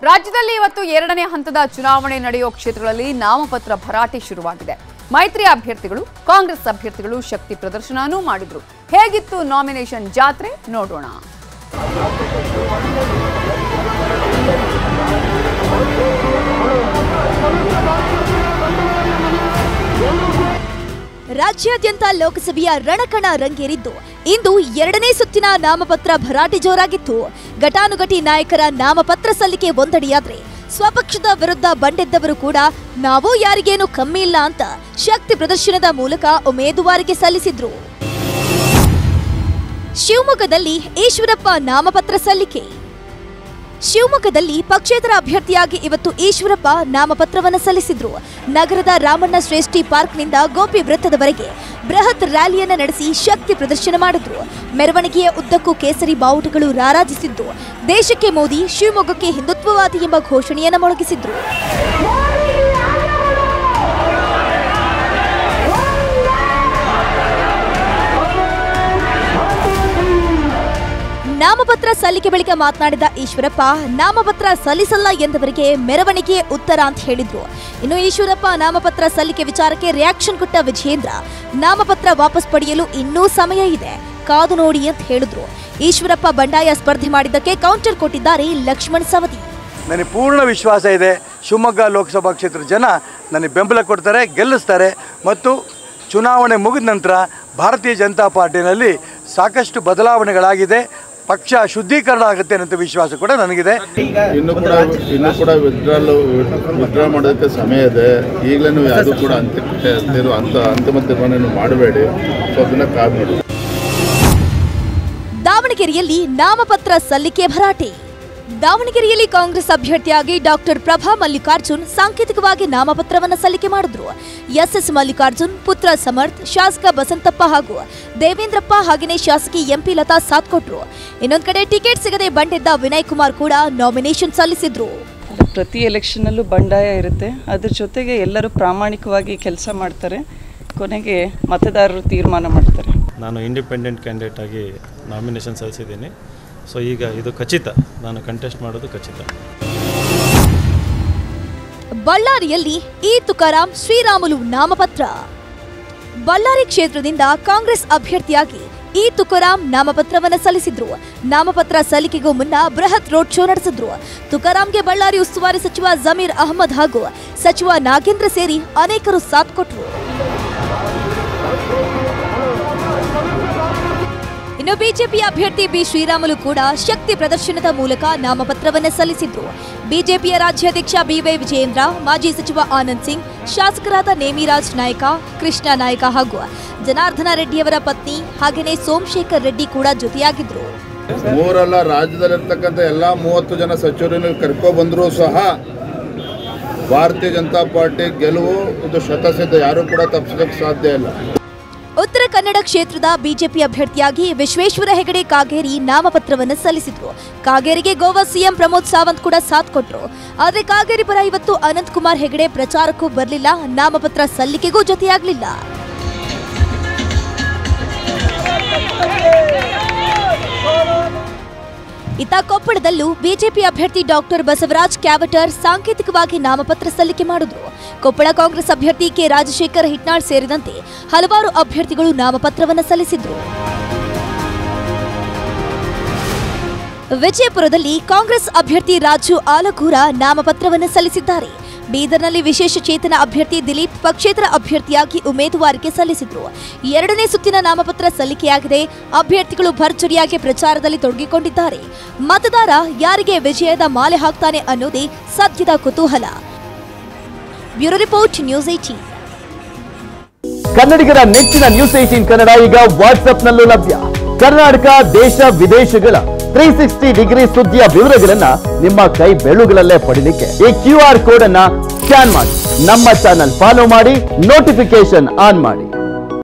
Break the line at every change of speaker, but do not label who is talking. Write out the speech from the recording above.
ರಾಜ್ಯದಲ್ಲಿ ಇವತ್ತು ಎರಡನೇ ಹಂತದ ಚುನಾವಣೆ ನಡೆಯುವ ಕ್ಷೇತ್ರಗಳಲ್ಲಿ ನಾಮಪತ್ರ ಭರಾಟೆ ಶುರುವಾಗಿದೆ ಮೈತ್ರಿ ಅಭ್ಯರ್ಥಿಗಳು ಕಾಂಗ್ರೆಸ್ ಅಭ್ಯರ್ಥಿಗಳು ಶಕ್ತಿ ಪ್ರದರ್ಶನನೂ ಮಾಡಿದ್ರು ಹೇಗಿತ್ತು ನಾಮಿನೇಷನ್ ಜಾತ್ರೆ ನೋಡೋಣ
ರಾಜ್ಯಾದ್ಯಂತ ಲೋಕಸಭೆಯ ರಣಕಣ ರಂಗೇರಿದ್ದು ಇಂದು ಎರಡನೇ ಸುತ್ತಿನ ನಾಮಪತ್ರ ಭರಾಟೆ ಜೋರಾಗಿತ್ತು ಘಟಾನುಘಟಿ ನಾಯಕರ ನಾಮಪತ್ರ ಸಲ್ಲಿಕೆ ಒಂದಡಿಯಾದ್ರೆ ಸ್ವಪಕ್ಷದ ವಿರುದ್ಧ ಬಂಡೆದ್ದವರು ಕೂಡ ನಾವು ಯಾರಿಗೇನು ಕಮ್ಮಿ ಇಲ್ಲ ಅಂತ ಶಕ್ತಿ ಪ್ರದರ್ಶನದ ಮೂಲಕ ಉಮೇದುವಾರಿಕೆ ಸಲ್ಲಿಸಿದ್ರು ಶಿವಮೊಗ್ಗದಲ್ಲಿ ಈಶ್ವರಪ್ಪ ನಾಮಪತ್ರ ಸಲ್ಲಿಕೆ ಶಿವಮೊಗ್ಗದಲ್ಲಿ ಪಕ್ಷೇತರ ಅಭ್ಯರ್ಥಿಯಾಗಿ ಇವತ್ತು ಈಶ್ವರಪ್ಪ ನಾಮಪತ್ರವನ್ನು ಸಲ್ಲಿಸಿದ್ರು ನಗರದ ರಾಮಣ್ಣ ಶ್ರೇಷ್ಠಿ ಪಾರ್ಕ್ನಿಂದ ಗೋಪಿ ವೃತ್ತದವರೆಗೆ ಬೃಹತ್ ರ್ಯಾಲಿಯನ್ನ ನಡೆಸಿ ಶಕ್ತಿ ಪ್ರದರ್ಶನ ಮಾಡಿದ್ರು ಮೆರವಣಿಗೆಯ ಉದ್ದಕ್ಕೂ ಕೇಸರಿ ಬಾವುಟಗಳು ರಾರಾಜಿಸಿದ್ದು ದೇಶಕ್ಕೆ ಮೋದಿ ಶಿವಮೊಗ್ಗಕ್ಕೆ ಹಿಂದುತ್ವವಾದಿ ಎಂಬ ಘೋಷಣೆಯನ್ನು ಮೊಳಗಿಸಿದ್ರು ನಾಮಪತ್ರ ಸಲ್ಲಿಕೆ ಬಳಿಕ ಮಾತನಾಡಿದ ಈಶ್ವರಪ್ಪ ನಾಮಪತ್ರ ಸಲ್ಲಿಸಲ್ಲ ಎಂದವರಿಗೆ ಮೆರವಣಿಗೆ ಉತ್ತರ ಅಂತ ಹೇಳಿದ್ರು ಇನ್ನು ಈಶ್ವರಪ್ಪ ನಾಮಪತ್ರ ಸಲ್ಲಿಕೆ ವಿಚಾರಕ್ಕೆ ರಿಯಾಕ್ಷನ್ ಕೊಟ್ಟ ವಿಜಯೇಂದ್ರ ನಾಮಪತ್ರ ವಾಪಸ್ ಪಡೆಯಲು ಇನ್ನೂ ಸಮಯ ಇದೆ ಕಾದು ನೋಡಿ ಅಂತ ಹೇಳಿದ್ರು ಈಶ್ವರಪ್ಪ ಬಂಡಾಯ ಸ್ಪರ್ಧೆ ಮಾಡಿದ್ದಕ್ಕೆ ಕೌಂಟರ್ ಕೊಟ್ಟಿದ್ದಾರೆ ಲಕ್ಷ್ಮಣ್ ಸವದಿ
ನನಗೆ ಪೂರ್ಣ ವಿಶ್ವಾಸ ಇದೆ ಶಿವಮೊಗ್ಗ ಲೋಕಸಭಾ ಕ್ಷೇತ್ರದ ಜನ ನನಗೆ ಬೆಂಬಲ ಕೊಡ್ತಾರೆ ಗೆಲ್ಲಿಸ್ತಾರೆ ಮತ್ತು ಚುನಾವಣೆ ಮುಗಿದ ನಂತರ ಭಾರತೀಯ ಜನತಾ ಪಾರ್ಟಿನಲ್ಲಿ ಸಾಕಷ್ಟು ಬದಲಾವಣೆಗಳಾಗಿದೆ ಪಕ್ಷ ಶುದ್ಧೀಕರಣ ಆಗುತ್ತೆ ಅನ್ನೋ ವಿಶ್ವಾಸ ಕೂಡ ನನಗಿದೆ
ಇನ್ನು ಕೂಡ ಇನ್ನು ಕೂಡ ವಿಡ್ರಾಲ್ ವಿಡ್ರಾ ಮಾಡೋದಕ್ಕೆ ಸಮಯ ಇದೆ ಈಗಲೇ ನೀವು ಯಾವುದು ಕೂಡ ಅಂತ್ಯ ತೀರ್ಮ- ಅಂತ ಅಂತಿಮ ತೀರ್ಮಾನ ಮಾಡಬೇಡಿ ಸ್ವಲ್ಪ ದಿನ ಕಾದು ನೋಡಿ
ದಾವಣಗೆರೆಯಲ್ಲಿ ನಾಮಪತ್ರ ಸಲ್ಲಿಕೆ ಭರಾಟೆ ದಾವಣಗೆರೆಯಲ್ಲಿ ಕಾಂಗ್ರೆಸ್ ಅಭ್ಯರ್ಥಿಯಾಗಿ ಡಾಕ್ಟರ್ ಪ್ರಭಾ ಮಲ್ಲಿಕಾರ್ಜುನ್ ಸಾಂಕೇತಿಕವಾಗಿ ನಾಮಪತ್ರವನ್ನು ಸಲ್ಲಿಕೆ ಮಾಡಿದ್ರು ಎಸ್ಎಸ್ ಮಲ್ಲಿಕಾರ್ಜುನ್ ಪುತ್ರ ಸಮರ್ಥ್ ಶಾಸಕ ಬಸಂತಪ್ಪ ಹಾಗೂ ದೇವೇಂದ್ರಪ್ಪ ಹಾಗೆಯೇ ಶಾಸಕಿ ಎಂಪಿ ಲತಾ ಸಾಥ್ ಕೊಟ್ರು ಇನ್ನೊಂದ್ ಕಡೆ ಟಿಕೆಟ್ ಸಿಗದೆ ಬಂಡೆದ್ದ ವಿನಯ್ ಕುಮಾರ್ ಕೂಡ ನಾಮಿನೇಷನ್ ಸಲ್ಲಿಸಿದ್ರು
ಪ್ರತಿ ಎಲೆಕ್ಷನ್ನಲ್ಲೂ ಬಂಡಾಯ ಇರುತ್ತೆ ಅದ್ರ ಜೊತೆಗೆ ಎಲ್ಲರೂ ಪ್ರಾಮಾಣಿಕವಾಗಿ ಕೆಲಸ ಮಾಡ್ತಾರೆ ಕೊನೆಗೆ ಮತದಾರರು ತೀರ್ಮಾನ ಮಾಡ್ತಾರೆ
ನಾನು ಇಂಡಿಪೆಂಡೆಂಟ್ ಕ್ಯಾಂಡಿಡೇಟ್ ಆಗಿ ನಾಮಿನೇಷನ್ ಸಲ್ಲಿಸಿದ್ದೀನಿ ಸೊ ಈಗ ಇದು ಖಚಿತ ನಾನು ಕಂಟೆಸ್ಟ್ ಮಾಡೋದು ಖಚಿತ
ಬಳ್ಳಾರಿಯಲ್ಲಿ ಇ ತುಕಾರಾಂ ಶ್ರೀರಾಮುಲು ನಾಮಪತ್ರ ಬಳ್ಳಾರಿ ಕ್ಷೇತ್ರದಿಂದ ಕಾಂಗ್ರೆಸ್ ಅಭ್ಯರ್ಥಿಯಾಗಿ ಇ ತುಕಾರಾಂ ನಾಮಪತ್ರವನ್ನು ಸಲ್ಲಿಸಿದ್ರು ನಾಮಪತ್ರ ಸಲ್ಲಿಕೆಗೂ ಮುನ್ನ ಬೃಹತ್ ರೋಡ್ ಶೋ ನಡೆಸಿದ್ರು ತುಕಾರಾಂಗೆ ಬಳ್ಳಾರಿ ಉಸ್ತುವಾರಿ ಸಚಿವ ಜಮೀರ್ ಅಹಮದ್ ಹಾಗೂ ಸಚಿವ ನಾಗೇಂದ್ರ ಸೇರಿ ಅನೇಕರು ಸಾಥ್ ಕೊಟ್ರು ಇನ್ನು ಬಿಜೆಪಿ ಅಭ್ಯರ್ಥಿ ಬಿ ಶ್ರೀರಾಮುಲು ಕೂಡ ಶಕ್ತಿ ಪ್ರದರ್ಶನದ ಮೂಲಕ ನಾಮಪತ್ರವನ್ನು ಸಲ್ಲಿಸಿದ್ರು ಬಿಜೆಪಿಯ ರಾಜ್ಯಾಧ್ಯಕ್ಷ ಬಿವೈ ವಿಜಯೇಂದ್ರ ಮಾಜಿ ಸಚಿವ ಆನಂದ್ ಸಿಂಗ್ ಶಾಸಕರಾದ ನೇಮಿರಾಜ್ ನಾಯ್ಕ ಕೃಷ್ಣ ನಾಯ್ಕ ಹಾಗೂ ಜನಾರ್ದನ ರೆಡ್ಡಿಯವರ ಪತ್ನಿ ಹಾಗೆಯೇ ಸೋಮಶೇಖರ್ ರೆಡ್ಡಿ ಕೂಡ ಜೊತೆಯಾಗಿದ್ರು
ಮೂರಲ್ಲ ರಾಜ್ಯದಲ್ಲಿರ್ತಕ್ಕಂಥ ಎಲ್ಲ ಮೂವತ್ತು ಜನ ಸಚಿವರನ್ನು ಕರ್ಕೊ ಬಂದರೂ ಸಹ ಭಾರತೀಯ ಜನತಾ ಪಾರ್ಟಿ ಗೆಲುವು ಇದು ಶತಸಿದ್ಧ ಯಾರೂ ಕೂಡ ತಪ್ಪಿಸೋದಕ್ಕೆ ಸಾಧ್ಯ ಇಲ್ಲ
ಉತ್ತರ ಕನ್ನಡ ಕ್ಷೇತ್ರದ ಬಿಜೆಪಿ ಅಭ್ಯರ್ಥಿಯಾಗಿ ವಿಶ್ವೇಶ್ವರ ಹೆಗಡೆ ಕಾಗೇರಿ ನಾಮಪತ್ರವನ್ನು ಸಲ್ಲಿಸಿದ್ರು ಕಾಗೇರಿಗೆ ಗೋವಾ ಸಿಎಂ ಪ್ರಮೋದ್ ಸಾವಂತ್ ಕೂಡ ಸಾಥ್ ಕೊಟ್ರು ಆದ್ರೆ ಕಾಗೇರಿ ಪರ ಇವತ್ತು ಅನಂತ್ ಕುಮಾರ್ ಹೆಗಡೆ ಪ್ರಚಾರಕ್ಕೂ ಬರಲಿಲ್ಲ ನಾಮಪತ್ರ ಸಲ್ಲಿಕೆಗೂ ಜೊತೆಯಾಗಲಿಲ್ಲ ಇತ್ತ ಕೊಪ್ಪಳದಲ್ಲೂ ಬಿಜೆಪಿ ಅಭ್ಯರ್ಥಿ ಡಾಕ್ಟರ್ ಬಸವರಾಜ್ ಕ್ಯಾವಟರ್ ಸಾಂಕೇತಿಕವಾಗಿ ನಾಮಪತ್ರ ಸಲ್ಲಿಕೆ ಮಾಡಿದ್ರು ಕೊಪ್ಪಳ ಕಾಂಗ್ರೆಸ್ ಅಭ್ಯರ್ಥಿ ಕೆ ರಾಜಶೇಖರ್ ಹಿಟ್ನಾಳ್ ಸೇರಿದಂತೆ ಹಲವಾರು ಅಭ್ಯರ್ಥಿಗಳು ನಾಮಪತ್ರವನ್ನು ಸಲ್ಲಿಸಿದ್ರು ವಿಜಯಪುರದಲ್ಲಿ ಕಾಂಗ್ರೆಸ್ ಅಭ್ಯರ್ಥಿ ರಾಜು ಆಲಗೂರ ನಾಮಪತ್ರವನ್ನು ಸಲ್ಲಿಸಿದ್ದಾರೆ ಬೀದರ್ನಲ್ಲಿ ವಿಶೇಷ ಚೇತನ ಅಭ್ಯರ್ಥಿ ದಿಲೀಪ್ ಪಕ್ಷೇತರ ಅಭ್ಯರ್ಥಿಯಾಗಿ ಉಮೇದುವಾರಿಕೆ ಸಲ್ಲಿಸಿದ್ರು ಎರಡನೇ ಸುತ್ತಿನ ನಾಮಪತ್ರ ಸಲ್ಲಿಕೆಯಾಗಿದೆ ಅಭ್ಯರ್ಥಿಗಳು ಭರ್ಜರಿಯಾಗಿ ಪ್ರಚಾರದಲ್ಲಿ ತೊಡಗಿಕೊಂಡಿದ್ದಾರೆ ಮತದಾರ ಯಾರಿಗೆ ವಿಜಯದ ಮಾಲೆ ಹಾಕ್ತಾನೆ ಅನ್ನೋದೇ ಸದ್ಯದ ಕುತೂಹಲ ಬ್ಯೂರೋ ರಿಪೋರ್ಟ್ ನ್ಯೂಸ್ ಏಟೀನ್
ಕನ್ನಡಿಗರ ನೆಚ್ಚಿನ ನ್ಯೂಸ್ ಏಟೀನ್ ಕನ್ನಡ ಈಗ ವಾಟ್ಸ್ಆಪ್ನಲ್ಲೂ ಲಭ್ಯ ಕರ್ನಾಟಕ ದೇಶ ವಿದೇಶಗಳ ತ್ರೀ ಸಿಕ್ಸ್ಟಿ ಡಿಗ್ರಿ ಸುದ್ದಿಯ ವಿವರಗಳನ್ನ ನಿಮ್ಮ ಕೈ ಬೆರಳುಗಳಲ್ಲೇ ಪಡಿಲಿಕ್ಕೆ ಈ ಕ್ಯೂ ಆರ್ ಕೋಡ್ ಅನ್ನ ಸ್ಕ್ಯಾನ್ ಮಾಡಿ ನಮ್ಮ ಚಾನಲ್ ಫಾಲೋ ಮಾಡಿ ನೋಟಿಫಿಕೇಶನ್ ಆನ್ ಮಾಡಿ